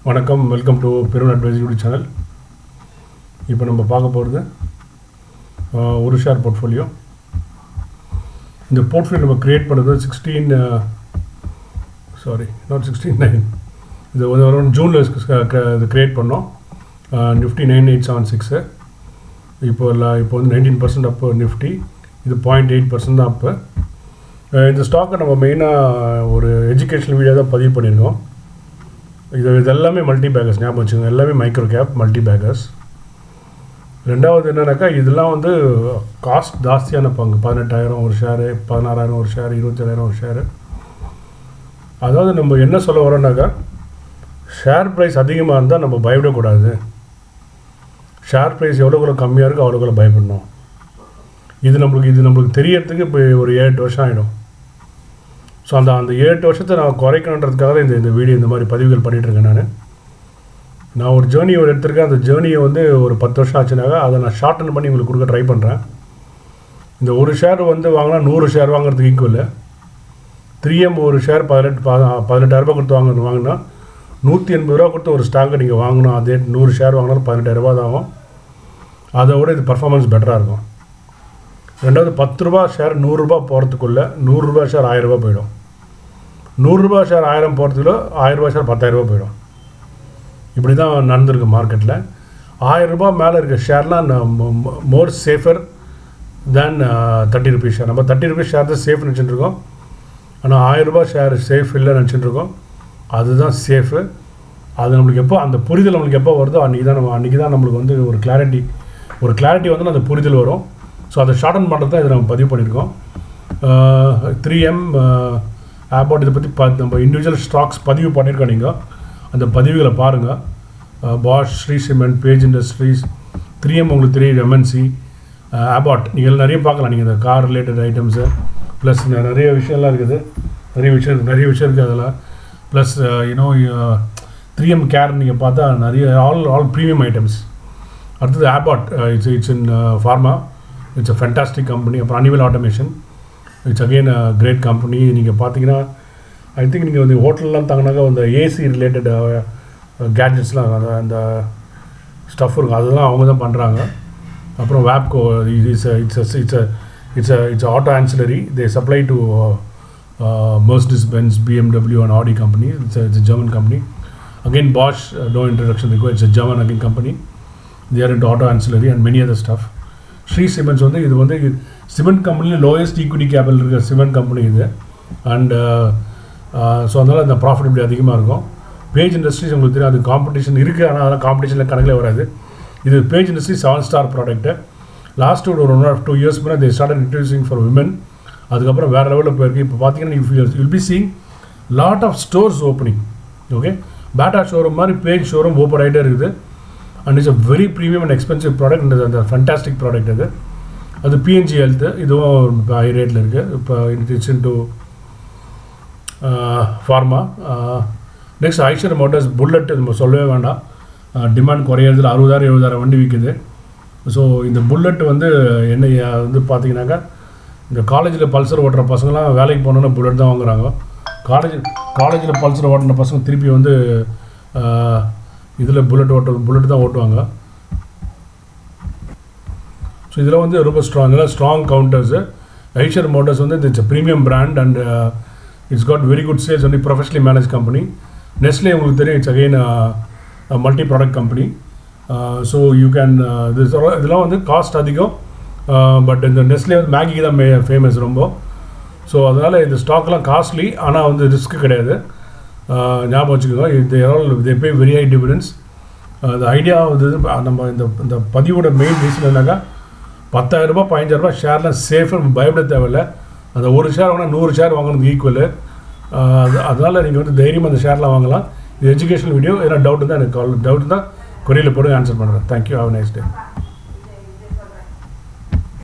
வணக்கம் welcome to பெருன் advice YouTube channel இப்போ நம்ம பார்க்க போகிறது ஒரு ஷேர் போர்ட்ஃபோலியோ இந்த போர்ட்ஃபோலியோ நம்ம க்ரியேட் பண்ணுறது sixteen sorry not sixteen nine இது வந்து அரௌண்ட் ஜூனில் இது க்ரியேட் பண்ணோம் Nifty nine eight seven six இப்போ இல்லை இப்போ வந்து நைன்டீன் பர்சன்ட் அப்பு நிஃப்டி இது பாயிண்ட் எயிட் பர்சன்ட் தான் அப்பு இந்த ஸ்டாக்கை நம்ம மெயினாக ஒரு எஜுகேஷனல் வீடியோ தான் பதிவு பண்ணியிருக்கோம் இது இது எல்லாமே மல்டி பேக்கர்ஸ் ஞாபகம் வச்சுக்கோங்க எல்லாமே மைக்ரோ கேப் மல்டி பேக்கர்ஸ் ரெண்டாவது என்னன்னாக்கா இதெல்லாம் வந்து காஸ்ட் ஜாஸ்தியான பங்கு பதினெட்டாயிரம் ஒரு ஷேரு பதினாறாயிரம் ஒரு ஷேர் இருபத்தேழாயிரம் ஒரு ஷேரு அதாவது நம்ம என்ன சொல்ல வரோம்னாக்கா ஷேர் ப்ரைஸ் அதிகமாக இருந்தால் நம்ம பயப்படக்கூடாது ஷேர் ப்ரைஸ் எவ்வளோக்குள்ள கம்மியாக இருக்கோ அவ்வளோக்குள்ள பயப்படணும் இது நம்மளுக்கு இது நம்மளுக்கு தெரியறதுக்கு இப்போ ஒரு ஏழு எட்டு வருஷம் ஆகிடும் ஸோ அந்த அந்த ஏழு எட்டு வருஷத்தை நான் குறைக்கணுன்றதுக்காக தான் இந்த இந்த வீடியோ இந்த மாதிரி பதிவுகள் பண்ணிகிட்ருக்கேன் நான் நான் ஒரு ஜேர்னி ஒரு எடுத்திருக்கேன் அந்த ஜேர்னியை வந்து ஒரு பத்து வருஷம் ஆச்சுனாக்கா அதை நான் ஷார்டன் பண்ணி உங்களுக்கு கொடுக்க ட்ரை பண்ணுறேன் இந்த ஒரு ஷேர் வந்து வாங்கினா நூறு ஷேர் வாங்குறதுக்கு ஈக்குவல் த்ரீ எம் ஒரு ஷேர் பதினெட்டு பதினெட்டாயிரரூபா கொடுத்து வாங்க வாங்கினா நூற்றி எண்பது ரூபா கொடுத்து ஒரு ஸ்டாக்கை நீங்கள் வாங்கணும் அதே நூறு ஷேர் வாங்கினாலும் பதினெட்டாயிரரூபா தான் ஆகும் அதை விட இது பர்ஃபார்மன்ஸ் பெட்டராக இருக்கும் ரெண்டாவது பத்து ரூபா ஷேர் நூறுரூபா போகிறதுக்குள்ளே நூறுரூபா ஷேர் ஆயிரரூபா போயிடும் நூறுரூபா ஷேர் ஆயிரம் போகிறதுக்குள்ள ஆயிரரூபா ஷேர் பத்தாயிரரூபா போயிடும் இப்படி தான் நடந்திருக்கு மார்க்கெட்டில் ஆயிரரூபா மேலே இருக்க ஷேர்லாம் more safer than thirty rupees share நம்ம தேர்ட்டி ருபீஸ் ஷேர் தான் சேஃப் நினச்சிட்டு இருக்கோம் ஆனால் ஆயிரரூபா ஷேர் சேஃப் இல்லை நினச்சிட்டு இருக்கோம் அதுதான் சேஃபு அது நம்மளுக்கு எப்போ அந்த புரிதல் நம்மளுக்கு எப்போ வருதோ அன்றைக்கி தான் நம்ம அன்றைக்கி தான் நம்மளுக்கு வந்து ஒரு கிளாரிட்டி ஒரு கிளாரிட்டி வந்து அந்த புரிதல் வரும் ஸோ அதை ஷார்டன் பண்ணுறது தான் இதை நம்ம பதிவு பண்ணியிருக்கோம் த்ரீ எம் ஆப்போட் இதை பற்றி ப நம்ம இண்டிவிஜுவல் ஸ்டாக்ஸ் பதிவு பண்ணியிருக்கோம் நீங்கள் அந்த பதிவுகளை பாருங்கள் Bosch Shree cement Page Industries three M உங்களுக்கு தெரியும் எம்என்சி ஆபாட் நீங்கள் நிறைய பார்க்கலாம் நீங்கள் இந்த கார் ரிலேட்டட் ஐட்டம்ஸு ப்ளஸ் நிறைய விஷயம்லாம் இருக்குது நிறைய விஷயம் நிறைய விஷயம் இருக்குது அதில் plus you know three M care நீங்கள் பார்த்தா நிறைய ஆல் ஆல் ப்ரீமியம் ஐட்டம்ஸ் அடுத்தது Abbott it's it's in pharma it's a fantastic company அப்புறம் Honeywell automation it's again a great company நீங்கள் பார்த்தீங்கன்னா ஐ திங்க் நீங்கள் வந்து ஹோட்டல்லாம் தாங்கினாக்கா அந்த ஏசி ரிலேட்டட் கேட்ஜெட்ஸ்லாம் அந்த அந்த ஸ்டஃப் இருக்கும் அதெல்லாம் அவங்க தான் பண்ணுறாங்க அப்புறம் Wabco it's it's it's it's it's auto ancillary they supply to Mercedes Benz BMW and Audi company it's it's German company again Bosch no introduction இருக்கோ it's German again company there in auto ancillary and many other stuff Shree cements வந்து இது வந்து cement கம்பெனியில் lowest equity capital இருக்கிற cement company இது and so அதனால் இந்த profit இப்படி அதிகமாக இருக்கும் பேஜ் இண்டஸ்ட்ரீஸ் உங்களுக்கு தெரியும் அது காம்படிஷன் இருக்குது ஆனால் அதெல்லாம் காம்படிஷனில் கணக்கில் வராது இது Page industry seven star product last ஒரு ஒன் ஆர் டூ இயர்ஸ் முன்னாடி they start introducing for women அதுக்கப்புறம் வேறு லெவலில் போயிருக்கு இப்போ பார்த்தீங்கன்னா if will be seeing lot of stores opening okay Bata showroom மாதிரி பேஜ் ஷோரூம் ஓப்பன் ஆகிட்டே இருக்குது and it's a very premium and expensive product அந்த ஃபண்டாஸ்டிக் ப்ராடக்ட் அது அது பிஎன்ஜி ஹெல்த்து இதுவும் ஹை ரேட்டில் இருக்குது இப்போ it's in to pharma next Eicher motors bullet நம்ம சொல்லவே வேண்டாம் டிமாண்ட் குறையிறதுல அறுபதாயிரம் எழுபதாயிரம் வண்டி விற்குது ஸோ இந்த புல்லட் வந்து என்ன வந்து பார்த்தீங்கன்னாக்கா இந்த காலேஜில் பல்சர் ஓட்டுற பசங்களாம் வேலைக்கு போனோன்னா புல்லட் தான் வாங்குறாங்க காலேஜ் காலேஜில் பல்சர் ஓட்டுற பசங்க திருப்பி வந்து இதில் புல்லட் ஓட்ட புல்லட் தான் ஓட்டுவாங்க ஸோ இதில் வந்து ரொம்ப ஸ்ட்ராங் இதெல்லாம் ஸ்ட்ராங் கவுண்டர்ஸு ஐஷர் மோட்டர்ஸ் வந்து it's premium brand and it's got very good sales வந்து ப்ரொஃபஷனலி மேனேஜ் கம்பெனி நெஸ்லே உங்களுக்கு தெரியும் it's again multi product company so you can இது இதெல்லாம் வந்து காஸ்ட் அதிகம் பட் இந்த நெஸ்லே வந்து மேகிக்கு தான் மே ஃபேமஸ் ரொம்ப ஸோ அதனால் இந்த ஸ்டாக்லாம் காஸ்ட்லி ஆனால் வந்து ரிஸ்க்கு கிடையாது ஞாபகம் வச்சுக்கோங்க இது all they pay very high dividends அந்த ஐடியா வந்து நம்ம இந்த இந்த பதிவோட மெயின் ரீசன் என்னக்கா பத்தாயிரரூபா பதினஞ்சாயிரரூபா ஷேர்லாம் சேஃபாக பயப்பட தேவையில்லை அந்த ஒரு ஷேர் வாங்கினா நூறு ஷேர் வாங்குறதுக்கு ஈக்குவலு அது அதனால் நீங்கள் வந்து தைரியமாக அந்த ஷேர்லாம் வாங்கலாம் இது எஜுகேஷனல் வீடியோ ஏன்னா டவுட் தான் எனக்கு கால் டவுட் தான் கொரியரில் போட்டு ஆன்சர் பண்ணுறேன் தேங்க்யூ ஹாவ் நைஸ் டே